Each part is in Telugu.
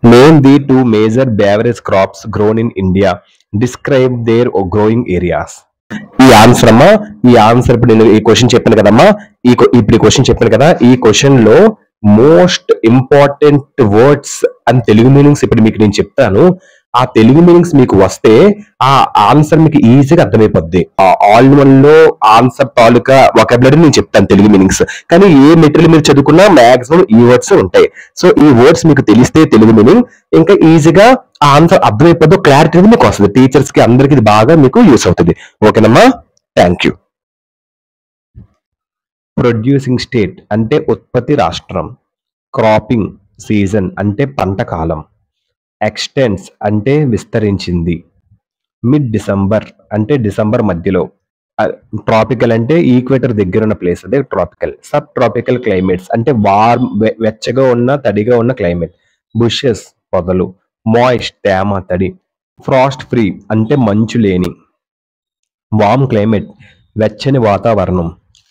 name the two major beverage crops grown in India describe their growing areas ఈ ఆన్సర్ అమ్మా ఈ ఆన్సర్ ఇప్పుడు నేను ఈ క్వశ్చన్ చెప్పాను కదమ్మా ఈ క్వ- ఇప్పుడు ఈ క్వశ్చన్ చెప్పాను కదా ఈ క్వశ్చన్ లో most important words and Telugu meanings ఇప్పుడు మీకు నేను చెప్తాను ఆ తెలుగు మీనింగ్స్ మీకు వస్తే ఆ ఆన్సర్ మీకు ఈజీగా అర్థమైపోద్ది ఆ ఆల్ వన్ లో ఆన్సర్ తాలూకా వొకాబులరీ నేను చెప్తాను తెలుగు మీనింగ్స్ కానీ ఏ మెటీరియల్ మీరు చదువుకున్నా మాక్సిమం ఈ వర్డ్స్ ఉంటాయి సో ఈ వర్డ్స్ మీకు తెలిస్తే తెలుగు మీనింగ్ ఇంకా ఈజీగా ఆ ఆన్సర్ అర్థమైపోద్దు క్లారిటీ అనేది మీకు వస్తుంది టీచర్స్ కి అందరికి ఇది బాగా మీకు యూస్ అవుతుంది ఓకేనమ్మా థ్యాంక్ యూ ప్రొడ్యూసింగ్ స్టేట్ అంటే ఉత్పత్తి రాష్ట్రం క్రాపింగ్ సీజన్ అంటే పంట కాలం ఎక్స్టెన్స్ అంటే విస్తరించింది మిడ్ డిసెంబర్ అంటే డిసెంబర్ మధ్యలో ట్రాపికల్ అంటే ఈక్వేటర్ దగ్గర ఉన్న ప్లేస్ అదే ట్రాపికల్ సబ్ ట్రాపికల్ క్లైమేట్స్ అంటే వార్మ్ వెచ్చగా ఉన్న తడిగా ఉన్న క్లైమేట్ బుషెస్ పొదలు మాయిస్ట్ తేమ తడి ఫ్రాస్ట్ ఫ్రీ అంటే మంచు లేని వామ్ క్లైమేట్ వెచ్చని వాతావరణం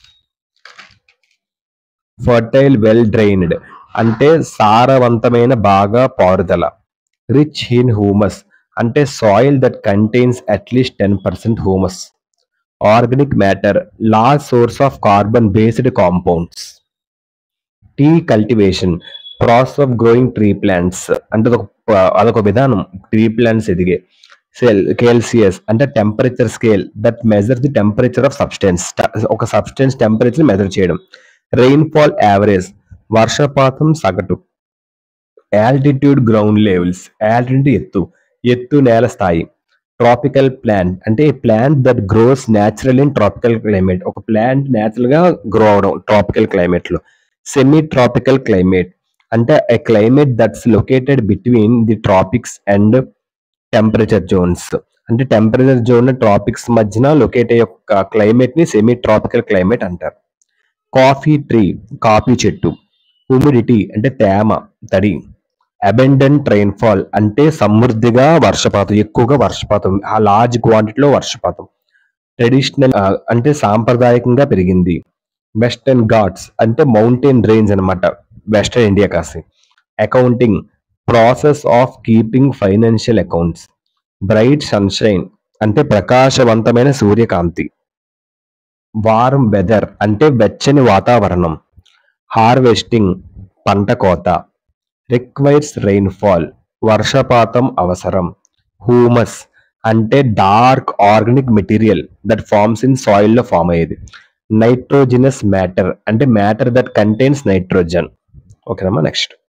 ఫర్టైల్ వెల్ డ్రైన్డ్ అంటే సారవంతమైన బాగా పారుదల రిచ్ ఇన్ హ్యూమస్ అంటే soil that contains at least ten percent humus organic matter large source of carbon based compounds tea cultivation process of growing tree plants అంటే అదొక ప- అదొక విధానం ట్రీ ప్లాంట్స్ ఎదిగే సెల్ కేల్సియస్ అంటే temperature scale that measure the temperature of substance ఒక సబ్స్టెన్స్ టెంపరేచర్ మెజర్ చేయడం రెయిన్ఫాల్ యావరేజ్ వర్షపాతం సగటు ఆల్టిట్యూడ్ గ్రౌండ్ లెవెల్స్ ఆల్టిట్యూడ్ ఎత్తు ఎత్తు నేల స్థాయి ట్రాపికల్ ప్లాంట్ అంటే plant that grows natural in tropical climate ఒక ప్లాంట్ న్యాచురల్ గా గ్రో అవడం ట్రాపికల్ క్లైమేట్ లో సెమీ ట్రాపికల్ క్లైమేట్ అంటే a climate that's located between the tropics and temperature zones అంటే టెంపరేచర్ జోన్ ట్రాపిక్స్ మధ్యన లొకేట్ అయ్యే ఒక క్లైమేట్ ని సెమీ ట్రాపికల్ క్లైమేట్ అంటారు కాఫీ ట్రీ కాఫీ చెట్టు హ్యూమిడిటీ అంటే తేమ తడి అబెండెంట్ రైన్ఫాల్ అంటే సమృద్ధిగా వర్షపాతం ఎక్కువగా వర్షపాతం ఆ లార్జ్ క్వాంటిటీలో వర్షపాతం ట్రెడిషనల్ అంటే సాంప్రదాయకంగా పెరిగింది వెస్టర్న్ ఘాట్స్ అంటే మౌంటైన్ రేంజ్ అన్నమాట వెస్టర్న్ ఇండియా కాసి accounting process of keeping financial accounts bright sunshine అంటే ప్రకాశవంతమైన సూర్యకాంతి వారం వెదర్ అంటే వెచ్చని వాతావరణం హార్వెస్టింగ్ పంట కోత రిక్వైర్స్ రెయిన్ఫాల్ వర్షపాతం అవసరం హ్యూమస్ అంటే dark organic material that forms in soil లో ఫామ్ అయ్యేది నైట్రోజినస్ మ్యాటర్ అంటే మ్యాటర్ దట్ కంటైన్స్ నైట్రోజన్ ఓకేనమ్మా నెక్స్ట్